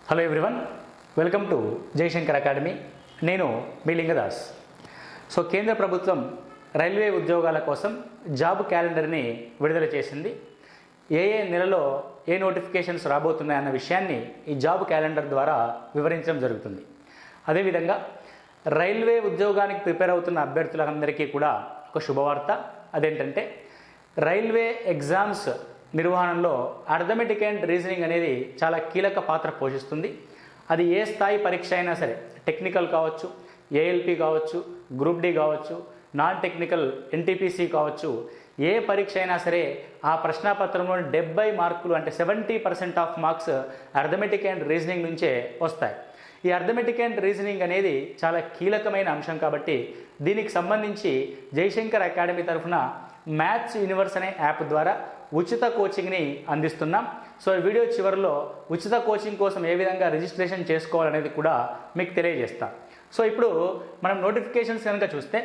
hello everyone welcome to Jayashankar academy నేను మీ లింగదాస్ so కేంద్ర ప్రభుత్వం రైల్వే ఉద్యోగాల కోసం జాబ్ క్యాలెండర్ని విడుదల చేసింది ఏ ఏ నెలలో ఏ నోటిఫికేషన్స్ రాబోతున్నాయన్న విషయాన్ని ఈ జాబ్ క్యాలెండర్ ద్వారా వివరించడం జరుగుతుంది అదేవిధంగా రైల్వే ఉద్యోగానికి ప్రిపేర్ అవుతున్న అభ్యర్థులందరికీ కూడా ఒక శుభవార్త అదేంటంటే రైల్వే ఎగ్జామ్స్ నిర్వహణలో అర్థమెటిక్ అండ్ రీజనింగ్ అనేది చాలా కీలక పాత్ర పోషిస్తుంది అది ఏ స్థాయి పరీక్ష అయినా సరే టెక్నికల్ కావచ్చు ఏఎల్పి కావచ్చు గ్రూప్ డి కావచ్చు నాన్ టెక్నికల్ ఎన్టీపీసీ కావచ్చు ఏ పరీక్ష అయినా సరే ఆ ప్రశ్నాపత్రంలో డెబ్బై మార్కులు అంటే seventy percent of marks arithmetic and reasoning నుంచే వస్తాయి ఈ అర్థమెటిక్ అండ్ రీజనింగ్ అనేది చాలా కీలకమైన అంశం కాబట్టి దీనికి సంబంధించి జయశంకర్ అకాడమీ తరఫున మ్యాథ్స్ యూనివర్స్ అనే యాప్ ద్వారా ఉచిత కోచింగ్ని అందిస్తున్నాం సో ఈ వీడియో చివరిలో ఉచిత కోచింగ్ కోసం ఏ విధంగా రిజిస్ట్రేషన్ చేసుకోవాలనేది కూడా మీకు తెలియజేస్తాం సో ఇప్పుడు మనం నోటిఫికేషన్స్ కనుక చూస్తే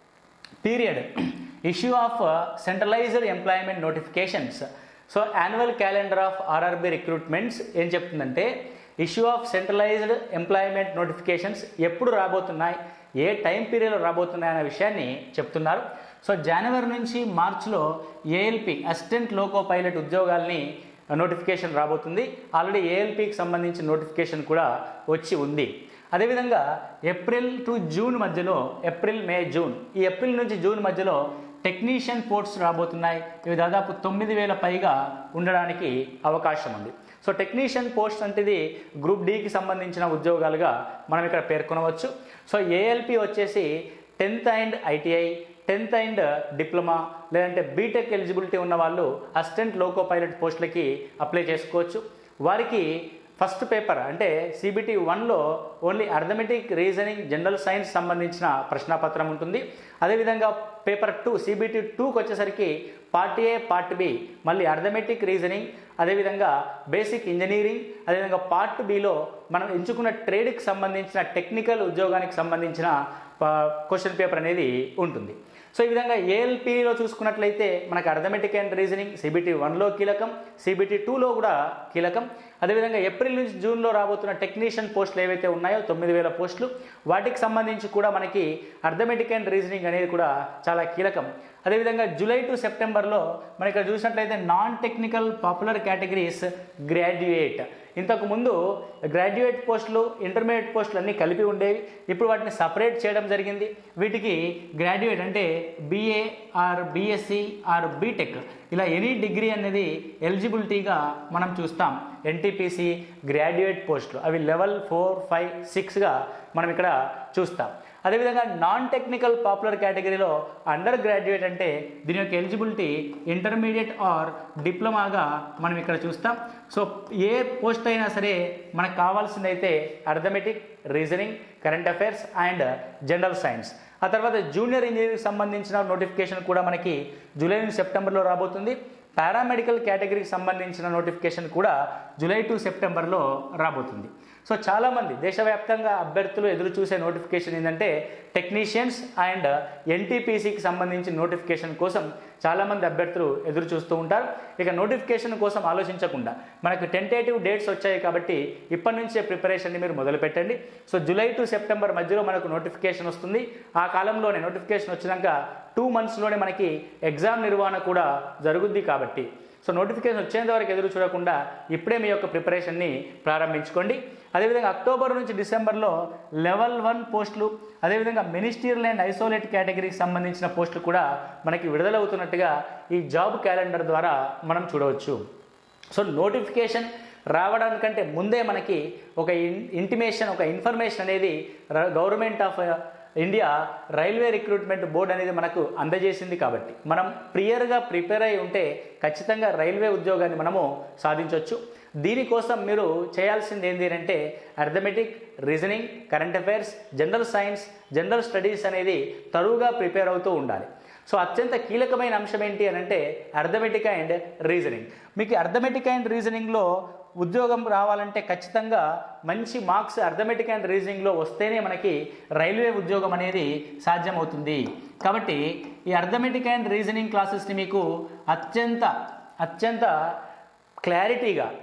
period issue of centralised employment notifications so annual calendar of RRB recruitments ఏం చెప్తుందంటే issue of centralised employment notifications ఎప్పుడు రాబోతున్నాయి ఏ టైం పీరియడ్లో రాబోతున్నాయి అనే విషయాన్ని చెప్తున్నారు సో జనవరి నుంచి మార్చిలో ఏఎల్పి అసిస్టెంట్ లోకో పైలట్ ఉద్యోగాల్ని నోటిఫికేషన్ రాబోతుంది ఆల్రెడీ ఏఎల్పికి సంబంధించిన నోటిఫికేషన్ కూడా వచ్చి ఉంది అదేవిధంగా ఏప్రిల్ టు జూన్ మధ్యలో ఏప్రిల్ మే జూన్ ఈ ఏప్రిల్ నుంచి జూన్ మధ్యలో టెక్నీషియన్ పోస్ట్స్ రాబోతున్నాయి ఇవి దాదాపు తొమ్మిది వేల పైగా ఉండడానికి అవకాశం ఉంది సో టెక్నీషియన్ పోస్ట్ అంటే ఇది గ్రూప్ డికి సంబంధించిన ఉద్యోగాలుగా మనం ఇక్కడ పేర్కొనవచ్చు సో ఏఎల్పి వచ్చేసి tenth and ITI tenth and diploma లేదంటే బీటెక్ ఎలిజిబిలిటీ ఉన్న వాళ్ళు అసిస్టెంట్ లోకో పైలట్ పోస్టులకి అప్లై చేసుకోవచ్చు వారికి ఫస్ట్ పేపర్ అంటే సిబిటి వన్లో only arithmetic reasoning general science సంబంధించిన ప్రశ్నాపత్రం ఉంటుంది అదేవిధంగా పేపర్ టూ సిబిటి టూకి వచ్చేసరికి పార్ట్ ఏ పార్ట్ బి మళ్ళీ అర్థమెటిక్ రీజనింగ్ అదేవిధంగా బేసిక్ ఇంజనీరింగ్ అదేవిధంగా పార్ట్ బిలో మనం ఎంచుకున్న ట్రేడ్కి సంబంధించిన టెక్నికల్ ఉద్యోగానికి సంబంధించిన క్వశ్చన్ పేపర్ అనేది ఉంటుంది సో ఈ విధంగా ఏఎల్పిలో చూసుకున్నట్లయితే మనకు అర్థమెటిక్ అండ్ రీజనింగ్ సిబిటి వన్లో కీలకం సిబిటి టూలో కూడా కీలకం అదేవిధంగా ఏప్రిల్ నుంచి జూన్లో రాబోతున్న టెక్నీషియన్ పోస్టులు ఏవైతే ఉన్నాయో తొమ్మిది వేల పోస్టులు వాటికి సంబంధించి కూడా మనకి అర్థమెటిక్ అండ్ రీజనింగ్ అనేది కూడా చాలా కీలకం అదేవిధంగా జూలై టు సెప్టెంబర్లో మనం ఇక్కడ చూసినట్లయితే non technical popular categories graduate ఇంతకు ముందు గ్రాడ్యుయేట్ పోస్టులు ఇంటర్మీడియట్ పోస్టులు అన్నీ కలిపి ఉండేవి ఇప్పుడు వాటిని సపరేట్ చేయడం జరిగింది వీటికి గ్రాడ్యుయేట్ అంటే B A or B Sc or B Tech ఇలా ఎనీ డిగ్రీ అనేది ఎలిజిబిలిటీగా మనం చూస్తాం ఎన్టీపీసీ గ్రాడ్యుయేట్ పోస్టులు అవి లెవెల్ ఫోర్ ఫైవ్ సిక్స్గా మనం ఇక్కడ చూస్తాం అదేవిధంగా నాన్ టెక్నికల్ పాపులర్ కేటగిరీలో అండర్ గ్రాడ్యుయేట్ అంటే దీని యొక్క ఎలిజిబిలిటీ ఇంటర్మీడియట్ ఆర్ డిప్లొమాగా మనం ఇక్కడ చూస్తాం సో ఏ పోస్ట్ అయినా సరే మనకు కావాల్సిందైతే arithmetic reasoning current affairs and general science ఆ తర్వాత జూనియర్ ఇంజనీరింగ్ సంబంధించిన నోటిఫికేషన్ కూడా మనకి జూలై నుంచి సెప్టెంబర్లో రాబోతుంది పారామెడికల్ కేటగిరీకి సంబంధించిన నోటిఫికేషన్ కూడా జూలై టు సెప్టెంబర్లో రాబోతుంది సో చాలామంది దేశవ్యాప్తంగా అభ్యర్థులు ఎదురు చూసే నోటిఫికేషన్ ఏంటంటే టెక్నీషియన్స్ అండ్ ఎన్టీపీసీకి సంబంధించిన నోటిఫికేషన్ కోసం చాలామంది అభ్యర్థులు ఎదురు చూస్తూ ఉంటారు ఇక నోటిఫికేషన్ కోసం ఆలోచించకుండా మనకు టెంటేటివ్ డేట్స్ వచ్చాయి కాబట్టి ఇప్పటి నుంచే ప్రిపరేషన్ని మీరు మొదలు పెట్టండి సో జూలై టు సెప్టెంబర్ మధ్యలో మనకు నోటిఫికేషన్ వస్తుంది ఆ కాలంలోనే నోటిఫికేషన్ వచ్చినాక టూ మంత్స్లోనే మనకి ఎగ్జామ్ నిర్వహణ కూడా జరుగుద్ది కాబట్టి సో నోటిఫికేషన్ వచ్చేంత వరకు ఎదురు చూడకుండా ఇప్పుడే మీ యొక్క ప్రిపరేషన్ని ప్రారంభించుకోండి అదేవిధంగా అక్టోబర్ నుంచి డిసెంబర్లో లెవెల్ వన్ పోస్టులు అదేవిధంగా మినిస్టీరియల్ అండ్ ఐసోలేట్ కేటగిరీకి సంబంధించిన పోస్టులు కూడా మనకి విడుదలవుతున్నట్టుగా ఈ జాబ్ క్యాలెండర్ ద్వారా మనం చూడవచ్చు సో నోటిఫికేషన్ రావడానికంటే ముందే మనకి ఒక ఇంటిమేషన్ ఒక ఇన్ఫర్మేషన్ అనేది government of India railway recruitment board అనేది మనకు అందజేసింది కాబట్టి మనం ప్రియర్గా ప్రిపేర్ అయి ఉంటే ఖచ్చితంగా రైల్వే ఉద్యోగాన్ని మనము సాధించవచ్చు దీనికోసం మీరు చేయాల్సింది ఏంటి అంటే arithmetic reasoning current affairs general science general studies అనేది తరువుగా ప్రిపేర్ అవుతూ ఉండాలి సో అత్యంత కీలకమైన అంశం ఏంటి అని అంటే అర్థమెటిక్ అండ్ రీజనింగ్ మీకు అర్థమెటిక్ అండ్ రీజనింగ్లో ఉద్యోగం రావాలంటే ఖచ్చితంగా మంచి మార్క్స్ అర్థమెటిక్ అండ్ రీజనింగ్లో వస్తేనే మనకి రైల్వే ఉద్యోగం అనేది సాధ్యమవుతుంది కాబట్టి ఈ అర్థమెటిక్ అండ్ రీజనింగ్ క్లాసెస్ని మీకు అత్యంత అత్యంత క్లారిటీగా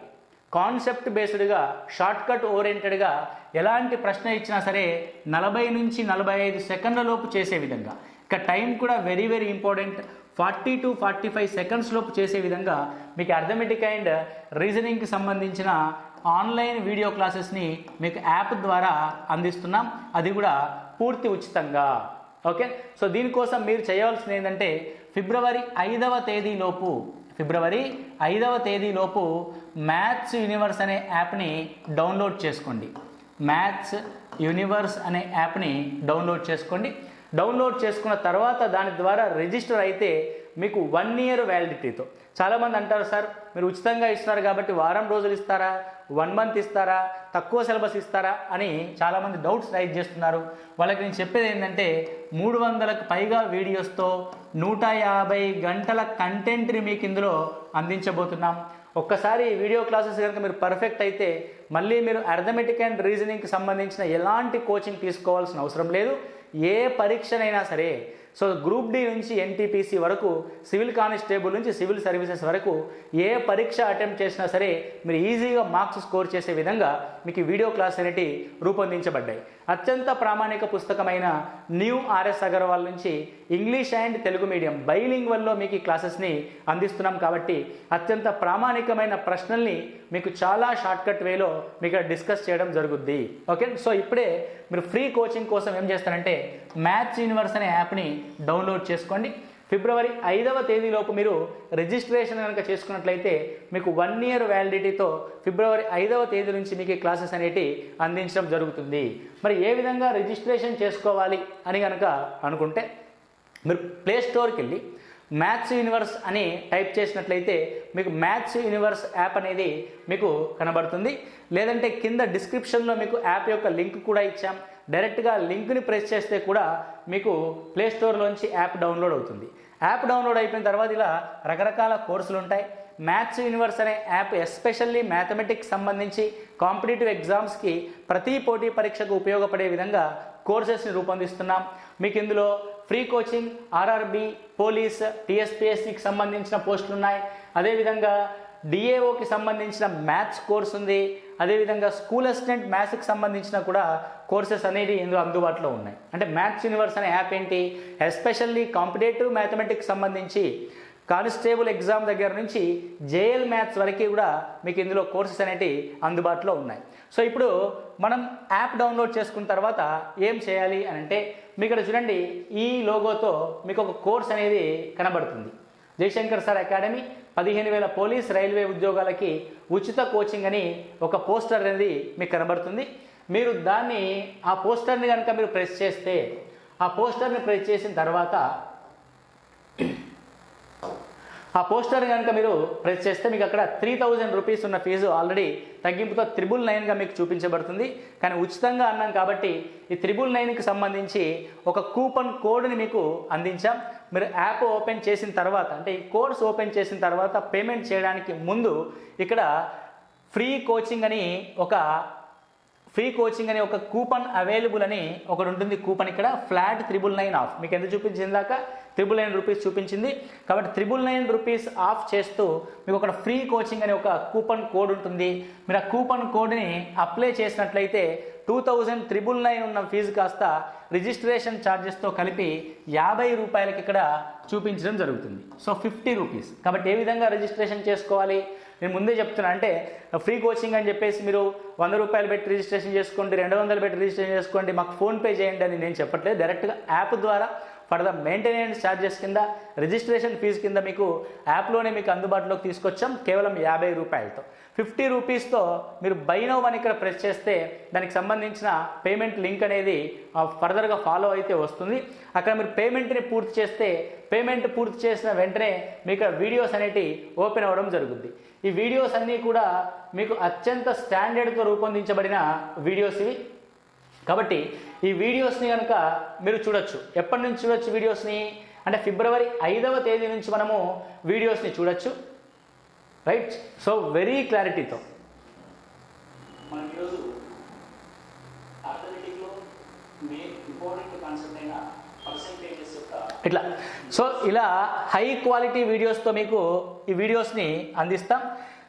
కాన్సెప్ట్ బేస్డ్గా షార్ట్ కట్ ఓరియంటెడ్గా ఎలాంటి ప్రశ్న ఇచ్చినా సరే నలభై నుంచి నలభై ఐదు సెకండ్ల లోపు చేసే విధంగా ఇక టైం కూడా very very important forty to forty five seconds లోపు చేసే విధంగా మీకు అర్థమెటిక్ అండ్ రీజనింగ్కి సంబంధించిన ఆన్లైన్ వీడియో క్లాసెస్ని మీకు యాప్ ద్వారా అందిస్తున్నాం అది కూడా పూర్తి ఉచితంగా ఓకే సో దీనికోసం మీరు చేయవలసింది ఏంటంటే ఫిబ్రవరి ఐదవ తేదీలోపు ఫిబ్రవరి ఐదవ తేదీలోపు మ్యాథ్స్ యూనివర్స్ అనే యాప్ని డౌన్లోడ్ చేసుకోండి మ్యాథ్స్ యూనివర్స్ అనే యాప్ని డౌన్లోడ్ చేసుకోండి డౌన్లోడ్ చేసుకున్న తర్వాత దాని ద్వారా రిజిస్టర్ అయితే మీకు వన్ ఇయర్ వ్యాలిడిటీతో చాలామంది అంటారు సార్ మీరు ఉచితంగా ఇస్తున్నారు కాబట్టి వారం రోజులు ఇస్తారా వన్ మంత్ ఇస్తారా తక్కువ సిలబస్ ఇస్తారా అని చాలామంది డౌట్స్ రైజ్ చేస్తున్నారు వాళ్ళకి నేను చెప్పేది ఏంటంటే మూడు వందలకు పైగా వీడియోస్తో నూట యాభై గంటల కంటెంట్ని మీకు ఇందులో అందించబోతున్నాం ఒక్కసారి ఈ వీడియో క్లాసెస్ కనుక మీరు పర్ఫెక్ట్ అయితే మళ్ళీ మీరు అర్థమెటిక్ అండ్ రీజనింగ్కి సంబంధించిన ఎలాంటి కోచింగ్ తీసుకోవాల్సిన అవసరం లేదు ఏ పరీక్షనైనా సరే సో గ్రూప్ డి నుంచి ఎన్టీపీసీ వరకు సివిల్ కానిస్టేబుల్ నుంచి సివిల్ సర్వీసెస్ వరకు ఏ పరీక్ష అటెంప్ట్ చేసినా సరే మీరు ఈజీగా మార్క్స్ స్కోర్ చేసే విధంగా మీకు ఈ వీడియో క్లాస్ అనేటి రూపొందించబడ్డాయి అత్యంత ప్రామాణిక పుస్తకమైన న్యూ ఆర్ఎస్ అగర్వాల్ నుంచి ఇంగ్లీష్ అండ్ తెలుగు మీడియం బైలింగ్వల్లో మీకు ఈ క్లాసెస్ని అందిస్తున్నాం కాబట్టి అత్యంత ప్రామాణికమైన ప్రశ్నల్ని మీకు చాలా షార్ట్కట్ వేలో మీకు డిస్కస్ చేయడం జరుగుద్ది ఓకే సో ఇప్పుడే మీరు ఫ్రీ కోచింగ్ కోసం ఏం చేస్తారంటే మ్యాథ్స్ యూనివర్స్ అనే యాప్ని డౌన్లోడ్ చేసుకోండి ఫిబ్రవరి ఐదవ తేదీలోపు మీరు రిజిస్ట్రేషన్ కనుక చేసుకున్నట్లయితే మీకు వన్ ఇయర్ వ్యాలిడిటీతో ఫిబ్రవరి ఐదవ తేదీ నుంచి మీకు ఈ క్లాసెస్ అనేటి అందించడం జరుగుతుంది మరి ఏ విధంగా రిజిస్ట్రేషన్ చేసుకోవాలి అని కనుక అనుకుంటే మీరు ప్లే స్టోర్కి వెళ్ళి మ్యాథ్స్ యూనివర్స్ అని టైప్ చేసినట్లయితే మీకు మ్యాథ్స్ యూనివర్స్ యాప్ అనేది మీకు కనబడుతుంది లేదంటే కింద డిస్క్రిప్షన్లో మీకు యాప్ యొక్క లింక్ కూడా ఇచ్చాం డైరెక్ట్గా లింక్ని ప్రెస్ చేస్తే కూడా మీకు ప్లే స్టోర్లోంచి యాప్ డౌన్లోడ్ అవుతుంది యాప్ డౌన్లోడ్ అయిపోయిన తర్వాత ఇలా రకరకాల కోర్సులు ఉంటాయి మ్యాథ్స్ యూనివర్స్ అనే యాప్ ఎస్పెషల్లీ మ్యాథమెటిక్స్ సంబంధించి కాంపిటేటివ్ ఎగ్జామ్స్కి ప్రతి పోటీ పరీక్షకు ఉపయోగపడే విధంగా కోర్సెస్ని రూపొందిస్తున్నాం మీకు ఇందులో ఫ్రీ కోచింగ్ ఆర్ఆర్బి పోలీస్ టీఎస్పిఎస్సికి సంబంధించిన పోస్టులు ఉన్నాయి అదేవిధంగా డిఏఓకి సంబంధించిన మ్యాథ్స్ కోర్స్ ఉంది అదేవిధంగా స్కూల్ అసిస్టెంట్ మ్యాథ్స్కి సంబంధించిన కూడా కోర్సెస్ అనేవి ఇందులో అందుబాటులో ఉన్నాయి అంటే మ్యాథ్స్ యూనివర్స్ అనే యాప్ ఏంటి ఎస్పెషల్లీ కాంపిటేటివ్ మ్యాథమెటిక్స్ సంబంధించి కానిస్టేబుల్ ఎగ్జామ్ దగ్గర నుంచి జేఎల్ మ్యాథ్స్ వరకు కూడా మీకు ఇందులో కోర్సెస్ అనేవి అందుబాటులో ఉన్నాయి సో ఇప్పుడు మనం యాప్ డౌన్లోడ్ చేసుకున్న తర్వాత ఏం చేయాలి అని అంటే మీకు ఇక్కడ చూడండి ఈ లోగోతో మీకు ఒక కోర్స్ అనేది కనబడుతుంది జయశంకర్ సార్ అకాడమీ పదిహేను వేల పోలీస్ రైల్వే ఉద్యోగాలకి ఉచిత కోచింగ్ అని ఒక పోస్టర్ అనేది మీకు కనబడుతుంది మీరు దాన్ని ఆ పోస్టర్ని కనుక మీరు ప్రెస్ చేస్తే ఆ పోస్టర్ని ప్రెస్ చేసిన తర్వాత ఆ పోస్టర్ కనుక మీరు ప్రెస్ చేస్తే మీకు అక్కడ త్రీ థౌజండ్ రూపీస్ ఉన్న ఫీజు ఆల్రెడీ తగ్గింపుతో త్రిబుల్ నైన్గా మీకు చూపించబడుతుంది కానీ ఉచితంగా అన్నాం కాబట్టి ఈ త్రిబుల్ నైన్కి సంబంధించి ఒక కూపన్ కోడ్ని మీకు అందించాం మీరు యాప్ ఓపెన్ చేసిన తర్వాత అంటే ఈ కోర్స్ ఓపెన్ చేసిన తర్వాత పేమెంట్ చేయడానికి ముందు ఇక్కడ ఫ్రీ కోచింగ్ అని ఒక ఫ్రీ కోచింగ్ అనే ఒక కూపన్ అవైలబుల్ అని ఒకటి ఉంటుంది కూపన్ ఇక్కడ ఫ్లాట్ త్రిబుల్ నైన్ ఆఫ్ మీకు ఎంత చూపించింది దాకా త్రిబుల్ నైన్ రూపీస్ చూపించింది కాబట్టి త్రిబుల్ నైన్ రూపీస్ ఆఫ్ చేస్తూ మీకు ఒక ఫ్రీ కోచింగ్ అనే ఒక కూపన్ కోడ్ ఉంటుంది మీరు ఆ కూపన్ కోడ్ని అప్లై చేసినట్లయితే టూ థౌజండ్ త్రిబుల్ నైన్ ఉన్న ఫీజు కాస్త రిజిస్ట్రేషన్ ఛార్జెస్తో కలిపి యాభై రూపాయలకి ఇక్కడ చూపించడం జరుగుతుంది సో ఫిఫ్టీ రూపీస్ కాబట్టి ఏ విధంగా రిజిస్ట్రేషన్ చేసుకోవాలి నేను ముందే చెప్తున్నా అంటే ఫ్రీ కోచింగ్ అని చెప్పేసి మీరు వంద రూపాయలు పెట్టి రిజిస్ట్రేషన్ చేసుకోండి రెండు వందలు పెట్టి రిజిస్ట్రేషన్ చేసుకోండి మాకు ఫోన్పే చేయండి అని నేను చెప్పట్లేదు డైరెక్ట్గా యాప్ ద్వారా ఫర్ ద మెయింటెనెన్స్ ఛార్జెస్ కింద రిజిస్ట్రేషన్ ఫీజు కింద మీకు యాప్లోనే మీకు అందుబాటులోకి తీసుకొచ్చాం కేవలం యాభై రూపాయలతో ఫిఫ్టీ రూపీస్తో మీరు బై నౌ అని ఇక్కడ ప్రెస్ చేస్తే దానికి సంబంధించిన పేమెంట్ లింక్ అనేది ఫర్దర్గా ఫాలో అయితే వస్తుంది అక్కడ మీరు పేమెంట్ని పూర్తి చేస్తే పేమెంట్ పూర్తి చేసిన వెంటనే మీకు వీడియోస్ అనేటి ఓపెన్ అవ్వడం జరుగుద్ది ఈ వీడియోస్ అన్నీ కూడా మీకు అత్యంత స్టాండర్డ్తో రూపొందించబడిన వీడియోస్ ఇవి కాబట్టి ఈ వీడియోస్ని కనుక మీరు చూడొచ్చు ఎప్పటి నుంచి చూడొచ్చు వీడియోస్ని అంటే ఫిబ్రవరి ఐదవ తేదీ నుంచి మనము వీడియోస్ని చూడొచ్చు రైట్ సో వెరీ క్లారిటీతో మనం ఈరోజు ఆర్థమెటిక్లో మెయిన్ ఇంపార్టెంట్ కాన్సెప్ట్ అయిన పర్సంటేజెస్ యొక్క ఇట్లా సో ఇలా హై క్వాలిటీ వీడియోస్తో మీకు ఈ వీడియోస్ని అందిస్తాం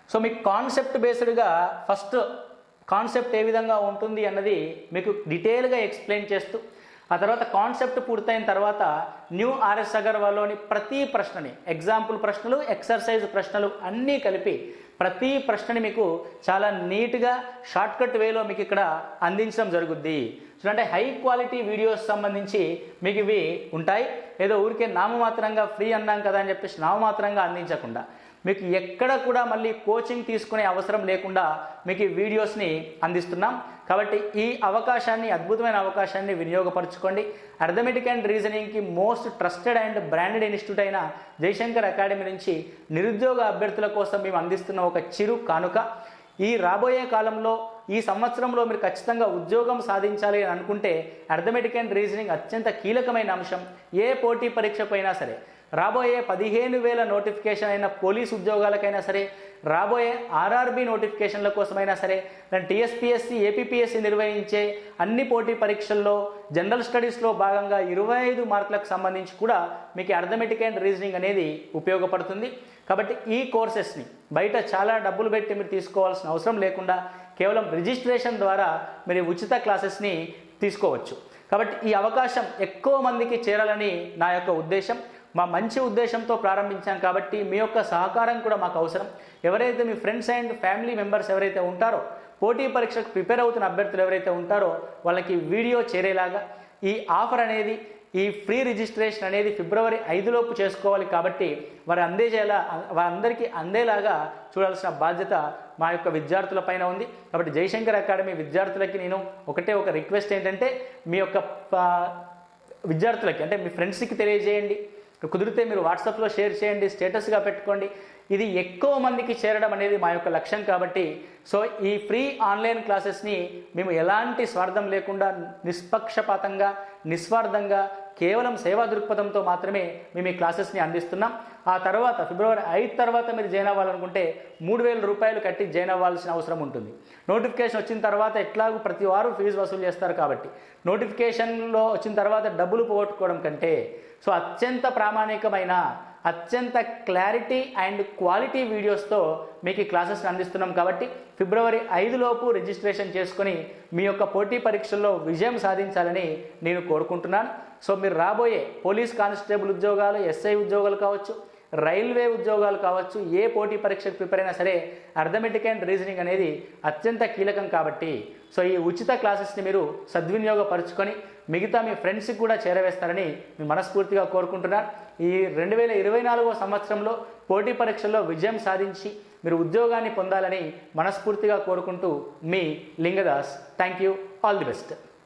సో మీకు కాన్సెప్ట్ బేస్డ్గా ఫస్ట్ కాన్సెప్ట్ ఏ విధంగా ఉంటుంది అన్నది మీకు డీటెయిల్గా ఎక్స్ప్లెయిన్ చేస్తూ ఆ తర్వాత కాన్సెప్ట్ పూర్తయిన తర్వాత న్యూ ఆర్ఎస్ అగర్వాల్లోని ప్రతి ప్రశ్నని ఎగ్జాంపుల్ ప్రశ్నలు ఎక్సర్సైజ్ ప్రశ్నలు అన్నీ కలిపి ప్రతి ప్రశ్నని మీకు చాలా నీట్గా షార్ట్కట్ వేలో మీకు ఇక్కడ అందించడం జరుగుద్ది సో అంటే హై క్వాలిటీ వీడియోస్ సంబంధించి మీకు ఇవి ఉంటాయి ఏదో ఊరికే నామమాత్రంగా ఫ్రీ అన్నాం కదా అని చెప్పేసి నామమాత్రంగా అందించకుండా మీకు ఎక్కడ కూడా మళ్ళీ కోచింగ్ తీసుకునే అవసరం లేకుండా మీకు ఈ వీడియోస్ని అందిస్తున్నాం కాబట్టి ఈ అవకాశాన్ని అద్భుతమైన అవకాశాన్ని వినియోగపరచుకోండి అర్థమెటిక్ అండ్ రీజనింగ్కి most trusted and branded institute అయిన జయశంకర్ అకాడమీ నుంచి నిరుద్యోగ అభ్యర్థుల కోసం మేము అందిస్తున్న ఒక చిరు కానుక ఈ రాబోయే కాలంలో ఈ సంవత్సరంలో మీరు ఖచ్చితంగా ఉద్యోగం సాధించాలి అని అనుకుంటే అర్థమెటిక్ అండ్ రీజనింగ్ అత్యంత కీలకమైన అంశం ఏ పోటీ పరీక్షపైనా సరే రాబోయే పదిహేను వేల నోటిఫికేషన్ అయిన పోలీస్ ఉద్యోగాలకైనా సరే రాబోయే ఆర్ఆర్బి నోటిఫికేషన్ల కోసమైనా సరే దాని టీఎస్పీఎస్సీ ఏపీపీఎస్సీ నిర్వహించే అన్ని పోటీ పరీక్షల్లో జనరల్ స్టడీస్లో భాగంగా ఇరవై ఐదు మార్కులకు సంబంధించి కూడా మీకు అర్థమెటిక్ అండ్ రీజనింగ్ అనేది ఉపయోగపడుతుంది కాబట్టి ఈ కోర్సెస్ని బయట చాలా డబ్బులు పెట్టి మీరు తీసుకోవాల్సిన అవసరం లేకుండా కేవలం రిజిస్ట్రేషన్ ద్వారా మీరు ఉచిత క్లాసెస్ని తీసుకోవచ్చు కాబట్టి ఈ అవకాశం ఎక్కువ మందికి చేరాలని నా యొక్క ఉద్దేశం మా మంచి ఉద్దేశంతో ప్రారంభించాం కాబట్టి మీ యొక్క సహకారం కూడా మాకు అవసరం ఎవరైతే మీ ఫ్రెండ్స్ అండ్ ఫ్యామిలీ మెంబర్స్ ఎవరైతే ఉంటారో పోటీ పరీక్షకు ప్రిపేర్ అవుతున్న అభ్యర్థులు ఎవరైతే ఉంటారో వాళ్ళకి వీడియో చేరేలాగా ఈ ఆఫర్ అనేది ఈ ఫ్రీ రిజిస్ట్రేషన్ అనేది ఫిబ్రవరి ఐదులోపు చేసుకోవాలి కాబట్టి వారు అందేజేలా వారందరికీ అందేలాగా చూడాల్సిన బాధ్యత మా యొక్క విద్యార్థుల పైన ఉంది కాబట్టి జయశంకర్ అకాడమీ విద్యార్థులకి నేను ఒకటే ఒక రిక్వెస్ట్ ఏంటంటే మీ యొక్క ఆ, విద్యార్థులకి అంటే మీ ఫ్రెండ్స్కి తెలియజేయండి కుదిరితే మీరు వాట్సాప్లో షేర్ చేయండి స్టేటస్గా పెట్టుకోండి ఇది ఎక్కువ మందికి చేరడం అనేది మా యొక్క లక్ష్యం కాబట్టి సో ఈ ఫ్రీ ఆన్లైన్ క్లాసెస్ని మేము ఎలాంటి స్వార్థం లేకుండా నిష్పక్షపాతంగా నిస్వార్థంగా కేవలం సేవా దృక్పథంతో మాత్రమే మేము ఈ క్లాసెస్ని అందిస్తున్నాం ఆ తర్వాత ఫిబ్రవరి ఐదు తర్వాత మీరు జాయిన్ అవ్వాలనుకుంటే మూడు వేల రూపాయలు కట్టి జాయిన్ అవ్వాల్సిన అవసరం ఉంటుంది నోటిఫికేషన్ వచ్చిన తర్వాత ఎట్లాగూ ప్రతి వారు ఫీజు వసూలు చేస్తారు కాబట్టి నోటిఫికేషన్లో వచ్చిన తర్వాత డబ్బులు పోగొట్టుకోవడం కంటే సో అత్యంత ప్రామాణికమైన అత్యంత క్లారిటీ అండ్ క్వాలిటీ వీడియోస్తో మీకు ఈ క్లాసెస్ని అందిస్తున్నాం కాబట్టి ఫిబ్రవరి ఐదులోపు రిజిస్ట్రేషన్ చేసుకొని మీ యొక్క పోటీ పరీక్షల్లో విజయం సాధించాలని నేను కోరుకుంటున్నాను సో మీరు రాబోయే పోలీస్ కానిస్టేబుల్ ఉద్యోగాలు ఎస్ఐ ఉద్యోగాలు కావచ్చు రైల్వే ఉద్యోగాలు కావచ్చు ఏ పోటీ పరీక్షకు ప్రిపేర్ అయినా సరే అర్థమెటిక్ అండ్ రీజనింగ్ అనేది అత్యంత కీలకం కాబట్టి సో ఈ ఉచిత క్లాసెస్ని మీరు సద్వినియోగపరుచుకొని మిగతా మీ ఫ్రెండ్స్కి కూడా చేరవేస్తారని మీ మనస్ఫూర్తిగా కోరుకుంటున్నాను ఈ రెండు వేల ఇరవై నాలుగో సంవత్సరంలో పోటీ పరీక్షల్లో విజయం సాధించి మీరు ఉద్యోగాన్ని పొందాలని మనస్ఫూర్తిగా కోరుకుంటూ మీ Lingadas thank you all the best